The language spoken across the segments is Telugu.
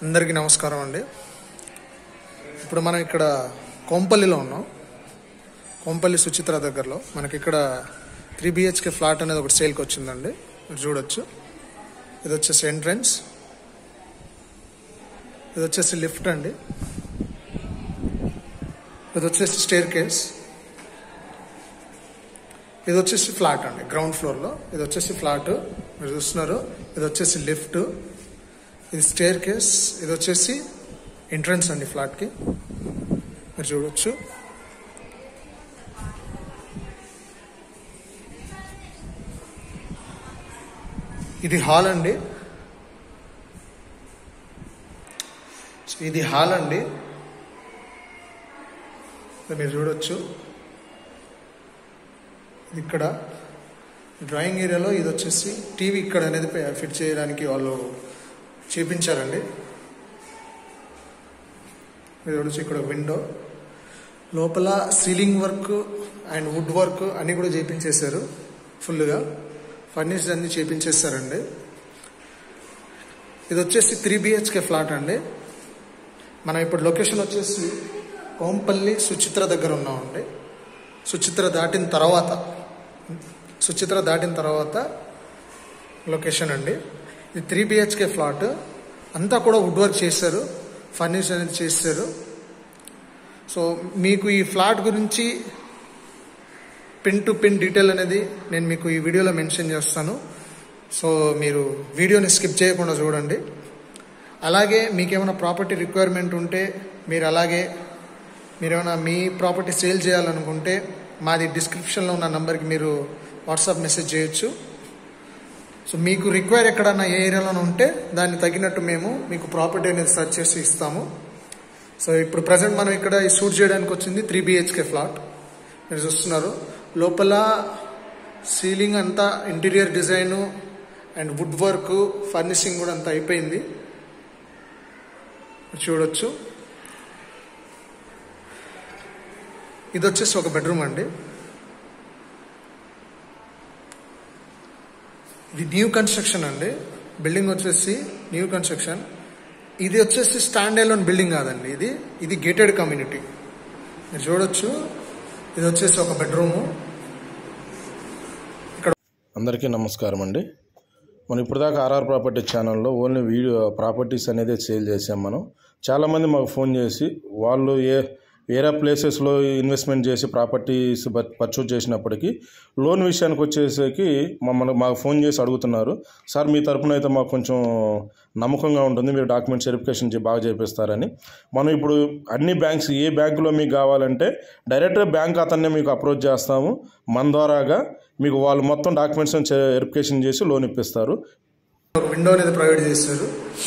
అందరికీ నమస్కారం అండి ఇప్పుడు మనం ఇక్కడ కోంపల్లిలో ఉన్నాం కోంపల్లి సుచిత్ర దగ్గరలో మనకి ఇక్కడ త్రీ బిహెచ్కే ఫ్లాట్ అనేది ఒకటి సేల్కి వచ్చిందండి మీరు చూడొచ్చు ఇది వచ్చేసి ఎంట్రన్స్ ఇది వచ్చేసి లిఫ్ట్ అండి ఇది వచ్చేసి స్టేర్ కేస్ ఇది వచ్చేసి ఫ్లాట్ అండి గ్రౌండ్ ఫ్లోర్లో ఇది వచ్చేసి ఫ్లాట్ మీరు చూస్తున్నారు ఇది వచ్చేసి లిఫ్ట్ ఇది స్టేర్ కేస్ ఇది వచ్చేసి ఎంట్రన్స్ అండి ఫ్లాట్కి మీరు చూడొచ్చు ఇది హాల్ అండి సో ఇది హాల్ అండి ఇది మీరు చూడొచ్చు ఇది ఇక్కడ డ్రాయింగ్ ఏరియాలో ఇది వచ్చేసి టీవీ ఇక్కడ అనేది ఫిట్ చేయడానికి వాళ్ళు చేపించారండి మీరు చూడొచ్చు ఇక్కడ విండో లోపల ceiling work and wood work అన్ని కూడా చేపించేశారు ఫుల్గా ఫర్నిచర్ అన్ని చేపించేశారండి ఇది వచ్చేసి త్రీ బిహెచ్కే ఫ్లాట్ అండి మనం ఇప్పుడు లొకేషన్ వచ్చేసి కోంపల్లి సుచిత్ర దగ్గర ఉన్నామండి సుచిత్ర దాటిన తర్వాత సుచిత్ర దాటిన తర్వాత లొకేషన్ అండి ఇది త్రీ బిహెచ్కే ఫ్లాట్ అంతా కూడా వుడ్ వర్క్ చేశారు ఫర్నిచర్ అనేది చేశారు సో మీకు ఈ ఫ్లాట్ గురించి పిన్ టు పిన్ డీటెయిల్ అనేది నేను మీకు ఈ వీడియోలో మెన్షన్ చేస్తాను సో మీరు వీడియోని స్కిప్ చేయకుండా చూడండి అలాగే మీకేమైనా ప్రాపర్టీ రిక్వైర్మెంట్ ఉంటే మీరు అలాగే మీరేమైనా మీ ప్రాపర్టీ సేల్ చేయాలనుకుంటే మాది డిస్క్రిప్షన్లో ఉన్న నంబర్కి మీరు వాట్సాప్ మెసేజ్ చేయొచ్చు సో మీకు రిక్వైర్ ఎక్కడన్నా ఏ ఏరియాలో ఉంటే దాన్ని తగినట్టు మేము మీకు ప్రాపర్టీ అనేది సెర్చ్ చేసి ఇస్తాము సో ఇప్పుడు ప్రజెంట్ మనం ఇక్కడ ఈ షూట్ చేయడానికి వచ్చింది త్రీ బిహెచ్కే ఫ్లాట్ మీరు చూస్తున్నారు లోపల సీలింగ్ అంతా interior design and wood work furnishing కూడా అంతా అయిపోయింది చూడొచ్చు ఇది వచ్చేసి ఒక బెడ్రూమ్ అండి ఇది న్యూ కన్స్ట్రక్షన్ అండి బిల్డింగ్ వచ్చేసి న్యూ కన్స్ట్రక్షన్ ఇది వచ్చేసి స్టాండ్ ఎలోన్ బిల్డింగ్ కాదండి ఇది ఇది గేటెడ్ కమ్యూనిటీ మీరు చూడొచ్చు ఇది వచ్చేసి ఒక బెడ్రూము అందరికీ నమస్కారం అండి మనం ఇప్పటిదాకా ఆర్ఆర్ ప్రాపర్టీ ఛానల్లో ఓన్లీ వీడియో ప్రాపర్టీస్ అనేది సేల్ చేసాం మనం చాలామంది మాకు ఫోన్ చేసి వాళ్ళు ఏ వేరే ప్లేసెస్లో ఇన్వెస్ట్మెంట్ చేసి ప్రాపర్టీస్ పర్చేజ్ చేసినప్పటికీ లోన్ విషయానికి వచ్చేసరికి మమ్మల్ని మాకు ఫోన్ చేసి అడుగుతున్నారు సార్ మీ తరపున అయితే మాకు కొంచెం నమ్మకంగా ఉంటుంది మీరు డాక్యుమెంట్స్ వెరిఫికేషన్ చే- బాగా చేపిస్తారని మనం ఇప్పుడు అన్ని బ్యాంక్స్ ఏ బ్యాంకులో మీకు కావాలంటే డైరెక్ట్గా బ్యాంక్ అతన్నే మీకు అప్రోచ్ చేస్తాము మన ద్వారాగా మీకు వాళ్ళు మొత్తం డాక్యుమెంట్స్ వెరిఫికేషన్ చేసి లోన్ ఇప్పిస్తారు ఒక విండో అనేది ప్రొవైడ్ చేశారు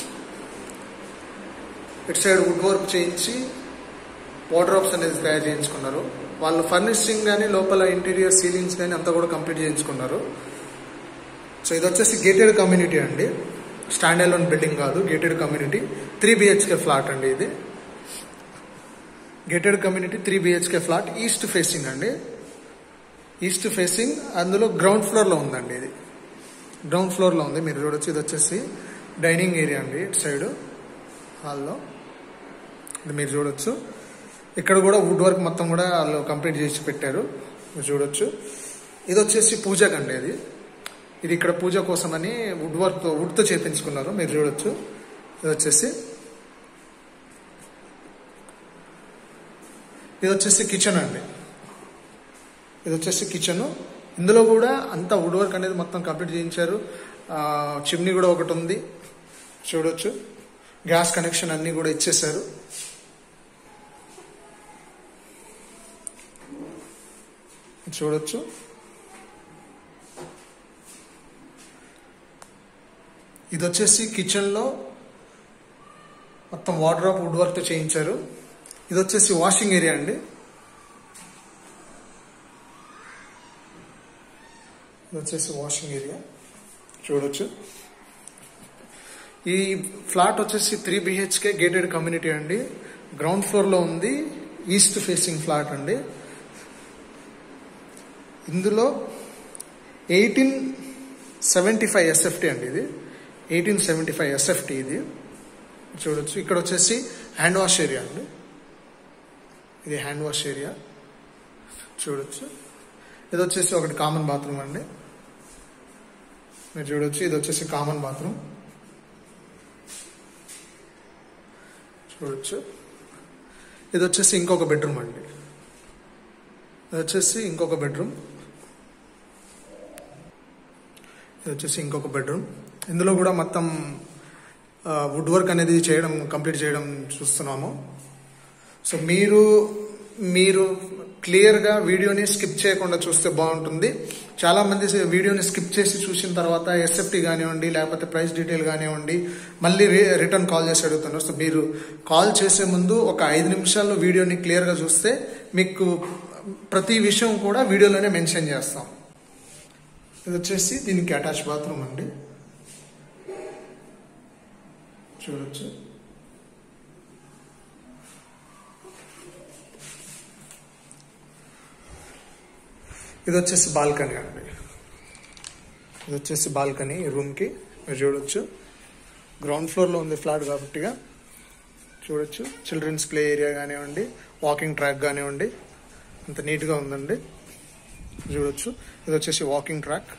ఇటు సైడ్ వుడ్ వర్క్ చేయించి వార్డ్రోబ్స్ అనేది తయారు చేయించుకున్నారు వాళ్ళు ఫర్నిషింగ్ కానీ లోపల ఇంటీరియర్ సీలింగ్స్ కానీ అంతా కూడా కంప్లీట్ చేయించుకున్నారు సో ఇది వచ్చేసి గేటెడ్ కమ్యూనిటీ అండి స్టాండ్ అలోన్ బిల్డింగ్ కాదు gated community three BHK flat అండి ఇది gated community three BHK flat east facing అండి ఈస్ట్ ఫేసింగ్ అందులో గ్రౌండ్ ఫ్లోర్లో ఉందండి ఇది గ్రౌండ్ ఫ్లోర్లో ఉంది మీరు చూడొచ్చు ఇది వచ్చేసి డైనింగ్ ఏరియా అండి ఇటు సైడ్ హాల్లో ఇది మీరు చూడొచ్చు ఇక్కడ కూడా వుడ్ వర్క్ మొత్తం కూడా వాళ్ళు కంప్లీట్ చేసి పెట్టారు మీరు చూడొచ్చు ఇది వచ్చేసి పూజకు అండి ఇది ఇది ఇక్కడ పూజ కోసమని వుడ్ వర్క్ వుడ్తో చేపించుకున్నారు మీరు చూడొచ్చు ఇది వచ్చేసి ఇది వచ్చేసి కిచెన్ అండి ఇది వచ్చేసి కిచెన్ ఇందులో కూడా అంతా వుడ్ వర్క్ అనేది మొత్తం కంప్లీట్ చేయించారు చిమ్నీ కూడా ఒకటి ఉంది చూడొచ్చు గ్యాస్ కనెక్షన్ అన్ని కూడా ఇచ్చేశారు చూడొచ్చు ఇది వచ్చేసి కిచెన్లో మొత్తం వాటర్ వుడ్ వర్క్తో చేయించారు ఇది వచ్చేసి వాషింగ్ ఏరియా అండి ఇది వచ్చేసి వాషింగ్ ఏరియా చూడొచ్చు ఈ ఫ్లాట్ వచ్చేసి త్రీ బిహెచ్కే గేటెడ్ కమ్యూనిటీ అండి గ్రౌండ్ ఫ్లోర్లో ఉంది ఈస్ట్ ఫేసింగ్ ఫ్లాట్ అండి ఇందులో ఎయిటీన్ సెవెంటీ ఫైవ్ ఎస్ఎఫ్టీ అండి ఇది ఎయిటీన్ సెవెంటీ ఫైవ్ ఎస్ఎఫ్టీ ఇది చూడొచ్చు ఇక్కడ వచ్చేసి హ్యాండ్ వాష్ ఏరియా అండి ఇది హ్యాండ్ వాష్ ఏరియా చూడొచ్చు ఇది వచ్చేసి ఒకటి కామన్ బాత్రూమ్ అండి మీరు చూడొచ్చు ఇది వచ్చేసి కామన్ బాత్రూమ్ చూడొచ్చు ఇది వచ్చేసి ఇంకొక బెడ్రూమ్ అండి ఇది వచ్చేసి ఇంకొక బెడ్రూమ్ ఇది వచ్చేసి ఇంకొక బెడ్రూమ్ ఇందులో కూడా మొత్తం వుడ్ వర్క్ అనేది చేయడం కంప్లీట్ చేయడం చూస్తున్నాము సో మీరు మీరు క్లియర్గా వీడియోని స్కిప్ చేయకుండా చూస్తే బాగుంటుంది చాలా మంది వీడియోని స్కిప్ చేసి చూసిన తర్వాత ఎస్ఎఫ్టీ కానివ్వండి లేకపోతే ప్రైస్ డీటెయిల్ కానివ్వండి మళ్ళీ రిటర్న్ కాల్ చేసి అడుగుతున్నారు సో మీరు కాల్ చేసే ముందు ఒక ఐదు నిమిషాల్లో వీడియోని క్లియర్గా చూస్తే మీకు ప్రతి విషయం కూడా వీడియోలోనే మెన్షన్ చేస్తాం ఇది వచ్చేసి దీనికి అటాచ్ బాత్రూమ్ అండి చూడొచ్చు ఇది వచ్చేసి బాల్కనీ అండి ఇది వచ్చేసి బాల్కనీ రూమ్కి మీరు చూడొచ్చు గ్రౌండ్ ఫ్లోర్లో ఉంది ఫ్లాట్ కాబట్టిగా చూడొచ్చు చిల్డ్రన్స్ ప్లే ఏరియా కానివ్వండి వాకింగ్ ట్రాక్ కానివ్వండి అంత నీట్గా ఉందండి చూడొచ్చు ఇది వచ్చేసి వాకింగ్ ట్రాక్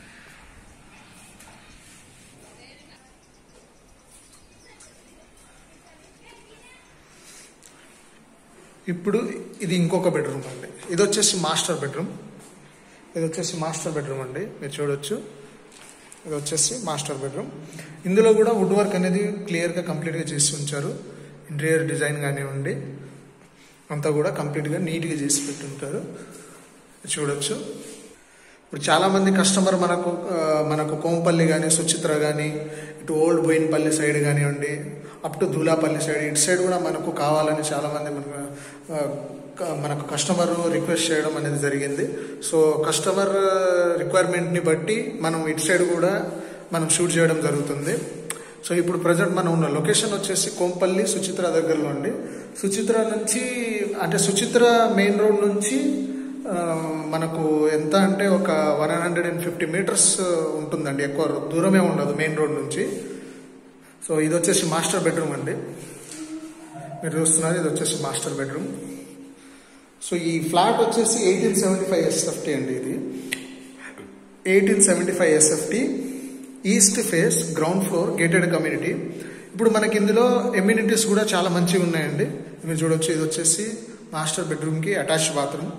ఇప్పుడు ఇది ఇంకొక బెడ్రూమ్ అండి ఇది వచ్చేసి మాస్టర్ బెడ్రూమ్ ఇది వచ్చేసి మాస్టర్ బెడ్రూమ్ అండి మీరు చూడొచ్చు ఇది వచ్చేసి మాస్టర్ బెడ్రూమ్ ఇందులో కూడా వుడ్ వర్క్ అనేది క్లియర్గా కంప్లీట్గా చేసి ఉంచారు ఇంటీరియర్ డిజైన్ కానివ్వండి అంతా కూడా కంప్లీట్గా నీట్గా చేసి పెట్టుంటారు చూడొచ్చు ఇప్పుడు చాలామంది కస్టమర్ మనకు ఆ, మనకు కోంపల్లి కానీ సుచిత్ర కానీ ఇటు ఓల్డ్ బోయిన్పల్లి సైడ్ కానివ్వండి అప్ టు దూలాపల్లి సైడ్ ఇటు సైడ్ కూడా మనకు కావాలని చాలామంది మనకు ఆ, క- మనకు కస్టమర్ రిక్వెస్ట్ చేయడం అనేది జరిగింది సో కస్టమర్ రిక్వైర్మెంట్ని బట్టి మనం ఇటు సైడ్ కూడా మనం షూట్ చేయడం జరుగుతుంది సో ఇప్పుడు ప్రజెంట్ మనం ఉన్న లొకేషన్ వచ్చేసి కోంపల్లి సుచిత్ర దగ్గరలో అండి సుచిత్ర నుంచి అంటే సుచిత్ర మెయిన్ రోడ్ నుంచి ఆ, మనకు ఎంత అంటే ఒక one hundred and fifty metres ఉంటుందండి ఎక్కువ దూరమే ఉండదు మెయిన్ రోడ్ నుంచి సో ఇది వచ్చేసి మాస్టర్ బెడ్రూమ్ అండి మీరు చూస్తున్నారు ఇది వచ్చేసి మాస్టర్ బెడ్రూమ్ సో ఈ ఫ్లాట్ వచ్చేసి ఎయిటీన్ సెవెంటీ ఫైవ్ ఎస్ఎఫ్టీ అండి ఇది eighteen seventy five SFT east face ground floor gated community ఇప్పుడు మనకి ఇందులో ఎమ్యూనిటీస్ కూడా చాలా మంచిగా ఉన్నాయండి మీరు చూడొచ్చు ఇది వచ్చేసి మాస్టర్ బెడ్రూమ్కి అటాచ్ బాత్రూమ్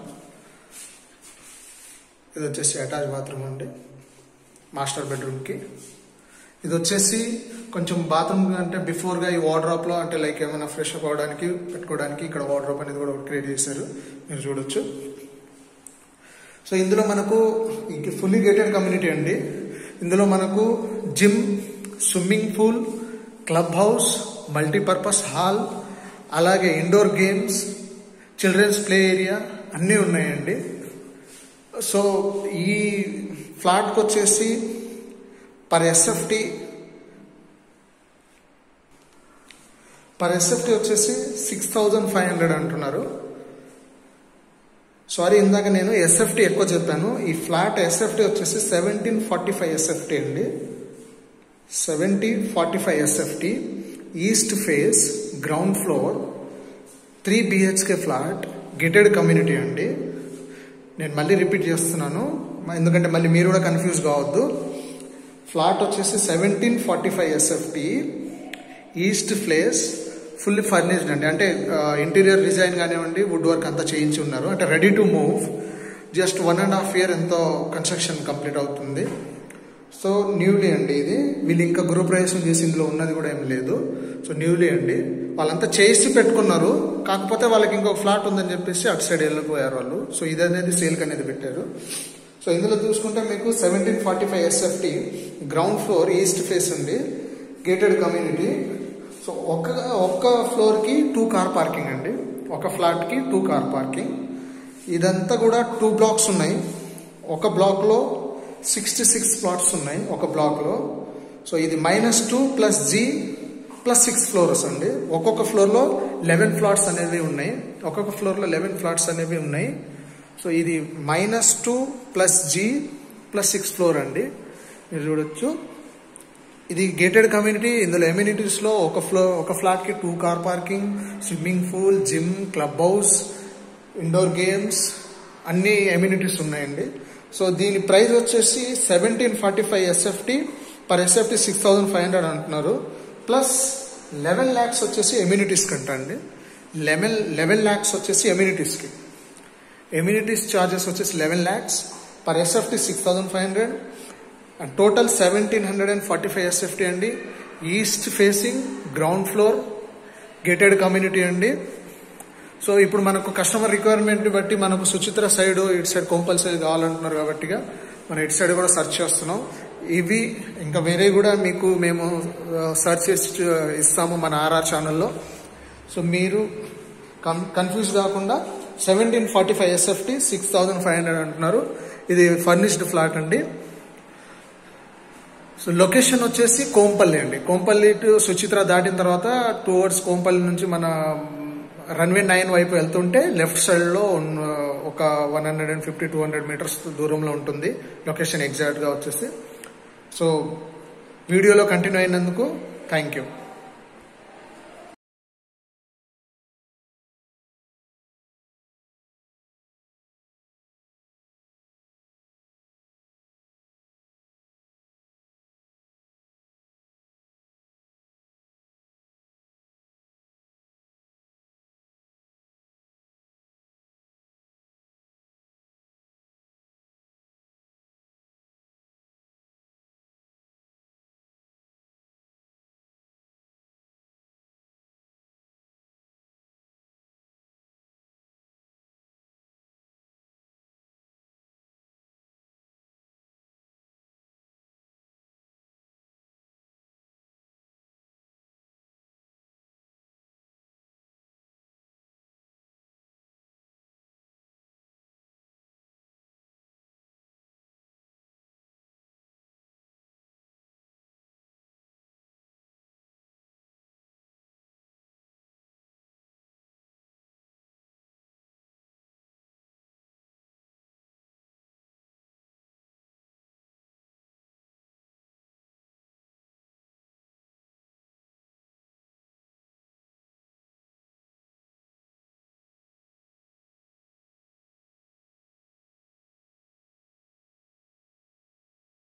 ఇది వచ్చేసి అటాచ్ బాత్రూమ్ అండి మాస్టర్ బెడ్రూమ్కి ఇది వచ్చేసి కొంచెం బాత్రూమ్ అంటే బిఫోర్గా ఈ వార్డ్రాప్లో అంటే లైక్ ఏమైనా ఫ్రెష్ అప్ అవ్వడానికి పెట్టుకోవడానికి ఇక్కడ వార్డ్రాప్ అనేది కూడా క్రియేట్ చేశారు మీరు చూడొచ్చు సో ఇందులో మనకు ఫుల్లీ గేటెడ్ కమ్యూనిటీ అండి ఇందులో మనకు gym swimming pool club house multipurpose hall అలాగే indoor games children's play area అన్నీ ఉన్నాయండి సో ఈ ఫ్లాట్కి వచ్చేసి పర్ ఎస్ఎఫ్టీ పర్ ఎస్ఎఫ్టీ వచ్చేసి సిక్స్ థౌజండ్ ఫైవ్ హండ్రెడ్ అంటున్నారు సారీ ఇందాక నేను ఎస్ఎఫ్టీ ఎక్కువ చెప్పాను ఈ ఫ్లాట్ ఎస్ఎఫ్టీ వచ్చేసి సెవెంటీన్ ఫార్టీ ఫైవ్ ఎస్ఎఫ్టీ అండి seventy forty five SFT east face ground floor three BHK flat gated community అండి నేను మళ్ళీ రిపీట్ చేస్తున్నాను మ- ఎందుకంటే మళ్ళీ మీరు కూడా కన్ఫ్యూజ్ కావద్దు ఫ్లాట్ వచ్చేసి seventeen forty five SFT east place fully furnished అండి అంటే ఇంటీరియర్ డిజైన్ కానివ్వండి వుడ్ వర్క్ అంతా చేయించి ఉన్నారు అంటే ready to move just one and half year ఎంతో కన్స్ట్రక్షన్ కంప్లీట్ అవుతుంది సో న్యూలీ అండి ఇది వీళ్ళు ఇంకా గృహప్రవేశం చేసి ఇందులో ఉన్నది కూడా ఏం లేదు సో న్యూలీ అండి వాళ్ళంతా చేసి పెట్టుకున్నారు కాకపోతే వాళ్ళకి ఇంకొక ఫ్లాట్ ఉందని చెప్పేసి అటు సైడ్ వెళ్ళిపోయారు వాళ్ళు సో ఇది అనేది సేల్కి అనేది పెట్టారు సో ఇందులో చూసుకుంటే మీకు seventeen forty five SFT ground floor east face అండి గేటెడ్ కమ్యూనిటీ సో ఒక్క ఒక్క ఫ్లోర్కి టూ కార్ పార్కింగ్ అండి ఒక ఫ్లాట్కి టూ కార్ పార్కింగ్ ఇదంతా కూడా టూ బ్లాక్స్ ఉన్నాయి ఒక బ్లాక్లో సిక్స్టీ సిక్స్ ప్లాట్స్ ఉన్నాయి ఒక బ్లాక్లో సో ఇది minus two plus G plus six floors అండి ఒక్కొక్క ఫ్లోర్లో లెవెన్ ఫ్లాట్స్ అనేవి ఉన్నాయి ఒక్కొక్క ఫ్లోర్లో లెవెన్ ఫ్లాట్స్ అనేవి ఉన్నాయి సో ఇది minus two plus G plus six floor అండి మీరు చూడొచ్చు ఇది గేటెడ్ కమ్యూనిటీ ఇందులో ఎమ్యూనిటీస్లో ఒక ఫ్లో ఒక ఫ్లాట్కి two car parking swimming pool gym club house indoor games అన్ని ఎమ్యూనిటీస్ ఉన్నాయండి సో దీని ప్రైస్ వచ్చేసి seventeen forty five SFT per SFT six thousand five hundred అంటున్నారు ప్లస్ లెవెన్ ల్యాక్స్ వచ్చేసి ఎమ్యూనిటీస్ కంట అండి లెవెన్ లెవెన్ ల్యాక్స్ వచ్చేసి ఎమ్యూనిటీస్కి ఎమ్యూనిటీస్ ఛార్జెస్ వచ్చేసి eleven lakhs per SFT six thousand five hundred and total seventeen hundred and forty five SFT అండి east facing ground floor gated community అండి సో ఇప్పుడు మనకు కస్టమర్ రిక్వైర్మెంట్ బట్టి మనకు సుచిత్ర సైడ్ ఇటు సైడ్ కొంపల్ సైడ్ కావాలంటున్నారు కాబట్టి మనం ఇటు సైడ్ కూడా సెర్చ్ చేస్తున్నాం ఇవి ఇంకా వేరే కూడా మీకు మేము సెర్చ్ చేసి ఇస్తాము మన ఆర్ఆర్ ఛానల్లో సో మీరు కన్ కన్ఫ్యూజ్ కాకుండా seventeen forty five SFT six thousand five hundred అంటున్నారు ఇది ఫర్నిష్డ్ ఫ్లాట్ అండి సో లొకేషన్ వచ్చేసి కోంపల్లి అండి కోంపల్లి టు సుచిత్ర దాటిన తర్వాత టువర్డ్స్ కోంపల్లి నుంచి మన రన్వే నైన్ వైపు వెళ్తుంటే లెఫ్ట్ సైడ్లో ఒక one hundred and fifty two hundred metres దూరంలో ఉంటుంది లొకేషన్ ఎగ్జాక్ట్గా వచ్చేసి సో వీడియోలో కంటిన్యూ అయినందుకు థ్యాంక్ యూ